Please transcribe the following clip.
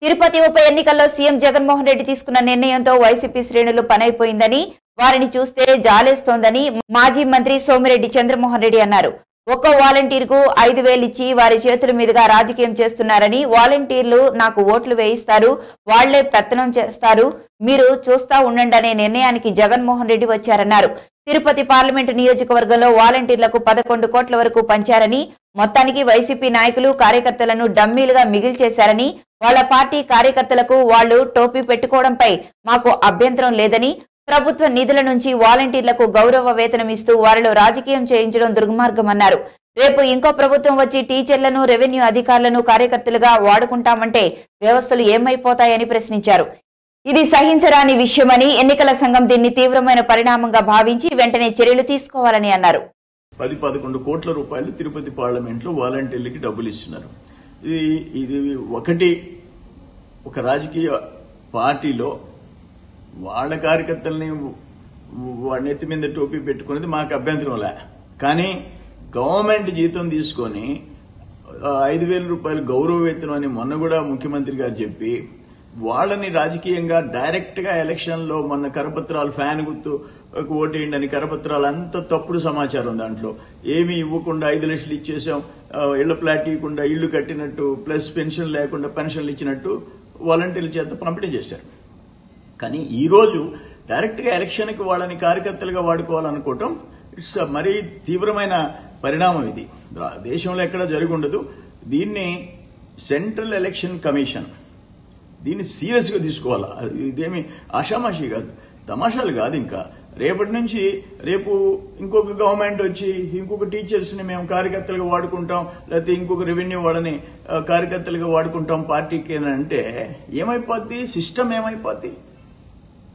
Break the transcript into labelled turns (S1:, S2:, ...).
S1: తిరుపతి ఉప ఎన్నికల్లో సీఎం జగన్మోహన్ రెడ్డి తీసుకున్న నిర్ణయంతో వైసీపీ శ్రేణులు పనైపోయిందని వారిని చూస్తే జాలేస్తోందని మాజీ మంత్రి సోమిరెడ్డి చంద్రమోహన్ రెడ్డి అన్నారు ఒక్కో వాలంటీర్ కు ఐదు వేలు ఇచ్చి వారి చేతుల మీదుగా రాజకీయం చేస్తున్నారని వాలంటీర్లు నాకు ఓట్లు వేయిస్తారు వాళ్లే పెత్తనం చేస్తారు మీరు చూస్తా ఉండండి అనే నిర్ణయానికి జగన్మోహన్ రెడ్డి వచ్చారన్నారు తిరుపతి పార్లమెంటు నియోజకవర్గంలో వాలంటీర్లకు పదకొండు కోట్ల వరకు పంచారని మొత్తానికి వైసీపీ నాయకులు కార్యకర్తలను డమ్మీలుగా మిగిల్చేశారని వాళ్ళ పార్టీ కార్యకర్తలకు వాళ్లు టోపీ పెట్టుకోవడంపై మాకు అభ్యంతరం లేదని ప్రభుత్వ నిధుల నుంచి వాలంటీర్లకు గౌరవ వేతనం ఇస్తూ వారిలో రాజకీయం చేయించడం దుర్మార్గమన్నారు రేపు ఇంకో ప్రభుత్వం వచ్చి టీచర్లను రెవెన్యూ అధికారులను కార్యకర్తలుగా వాడుకుంటామంటే వ్యవస్థలు ఏమైపోతాయని ప్రశ్నించారు ఇది సహించరాని విషయమని ఎన్నికల సంఘం దీన్ని తీవ్రమైన పరిణామంగా భావించి వెంటనే చర్యలు తీసుకోవాలని అన్నారు
S2: పది పదకొండు కోట్ల రూపాయలు తిరుపతి పార్లమెంట్లో వాలంటీర్లకి డబ్బులు ఇస్తున్నారు ఇది ఇది ఒకటి ఒక రాజకీయ పార్టీలో వాళ్ళ కార్యకర్తల్ని వాళ్ళ నెత్తి మీద టోపీ పెట్టుకునేది మాకు అభ్యంతరం లే కానీ గవర్నమెంట్ జీతం తీసుకొని ఆ, ఐదు వేల రూపాయలు గౌరవ వేతనం అని మొన్న కూడా ముఖ్యమంత్రి గారు చెప్పి వాళ్ళని రాజకీయంగా డైరెక్ట్ గా ఎలక్షన్ లో మొన్న కరపత్రాలు ఫ్యాన్ గుర్తు ఓటేయండి అని కరపత్రాలు అంత తప్పుడు సమాచారం దాంట్లో ఏమీ ఇవ్వకుండా ఐదు లక్షలు ఇచ్చేసాం ఆ, ఇళ్ల ప్లాట్ ఇవ్వకుండా ఇల్లు కట్టినట్టు ప్లస్ పెన్షన్ లేకుండా పెన్షన్లు ఇచ్చినట్టు వాలంటీర్ల చేత పంపిణీ చేశారు కానీ ఈ రోజు డైరెక్ట్ గా ఎలక్షన్ కి వాళ్ళని కార్యకర్తలుగా వాడుకోవాలనుకోవటం ఇట్స్ మరీ తీవ్రమైన పరిణామం ఇది రా- దేశంలో ఎక్కడ జరిగి ఉండదు దీన్ని సెంట్రల్ ఎలక్షన్ కమిషన్ దీన్ని సీరియస్ గా తీసుకోవాలా అది- ఇదేమి ఆషామాషి కాదు తమాషాలు కాదు ఇంకా రేపటి నుంచి రేపు ఇంకొక గవర్నమెంట్ వచ్చి ఇంకొక టీచర్స్ ని మేము కార్యకర్తలుగా వాడుకుంటాం లేకపోతే ఇంకొక రెవెన్యూ వాళ్ళని ఆ, కార్యకర్తలుగా వాడుకుంటాం పార్టీకి అని అంటే ఏమైపోద్ది సిస్టమ్ ఏమైపోద్ది